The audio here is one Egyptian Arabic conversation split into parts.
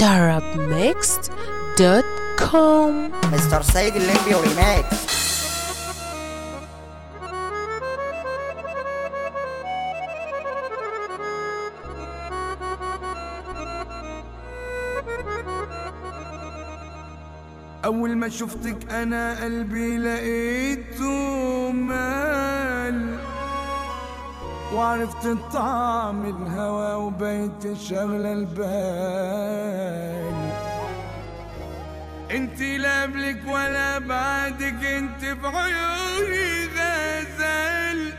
darabmixed.com مستر سيد الليمبي وريماكس أول ما شفتك أنا قلبي لقيته مال وعرفت طعم الهوى وبيت شغلة البال انت لا قبلك ولا بعدك انت في عيوني غزال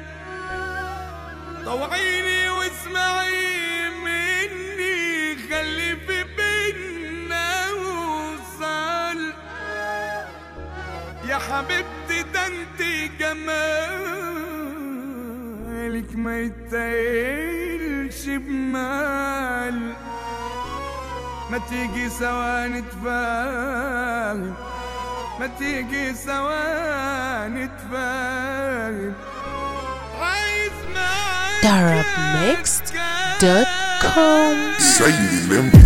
طوعيني واسمعي مني خلي في بينا وصال يا حبيبتي ده انت جمالك ما يتايلش بمال ما تيجي سوا نتفاهم ما تيجي سوا نتفاهم عايز معاك darabmixed.com سيد الليمبي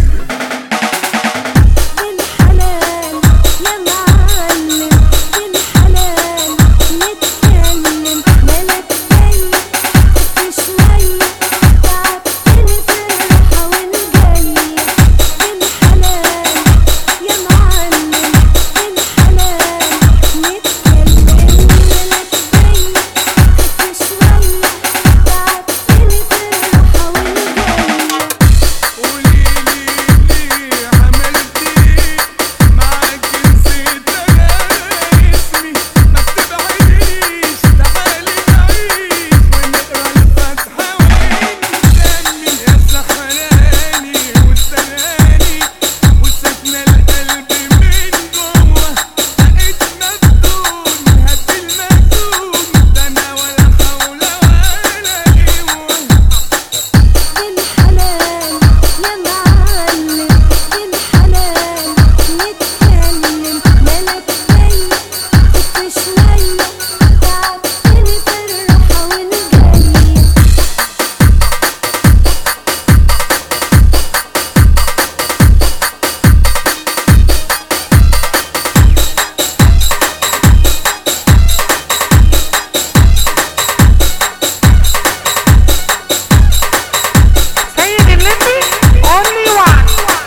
بالحلال يا معلم بالحلال نتكلم مالك جاي في شوية تعبتني في الراحة والجاية بالحلال يا معلم بالحلال نتكلم مالك جاي في شوية تعبتني في الراحة والجاية قوليلي ليه عملتي معاك نسيت انا اسمي ما تبعديش تعالي نعيش ونقرا الفاتحة ونسمي يا سحراني والسناني وسكنة القلب من جوه بقيت مفتون هات المجنون ده انا ولا حول ولا قوة بالحلال يا معلم بالحلال نتكلم مالك جاي في شوية تعبتني في الراحة والجاية سيد الليمبي only one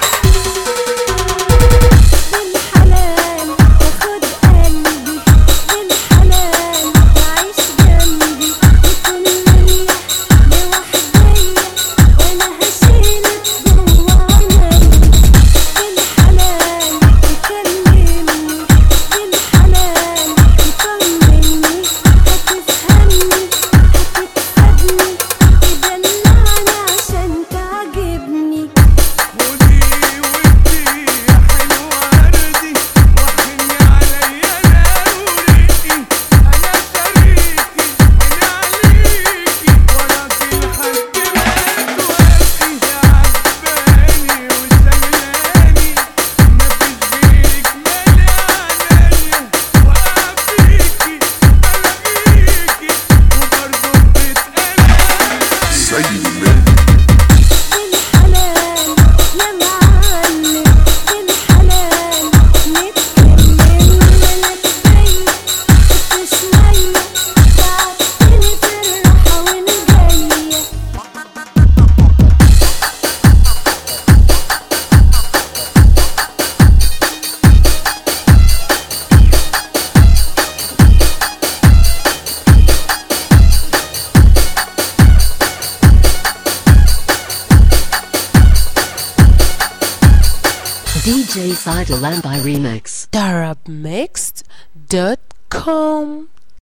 بالحلال تاخد قلبي بالحلال تعيش جنبي وكل ليا لوحديا وانا هشيلك جوا عينيا بالحلال تكلمني بالحلال تطمني هتفهمني هتكسبني تدلعني عشان تعجبني ودي ودي يا حلوة وردي وحني عليا نوريكي أنا شريكي عيني عليكي وراكي لحد ما توافقي يا عجباني وشغلاني مفيش غيرك مالي عنايا وأعفيكي بلاقيكي وبرضه بتتقلقي سيد الليمبي بالحلال يا معلم بالحلال نتكلم مالك جاي في شوية تعبتني في الراحة والجاية DJ Side Lambi Remix darabmixed.com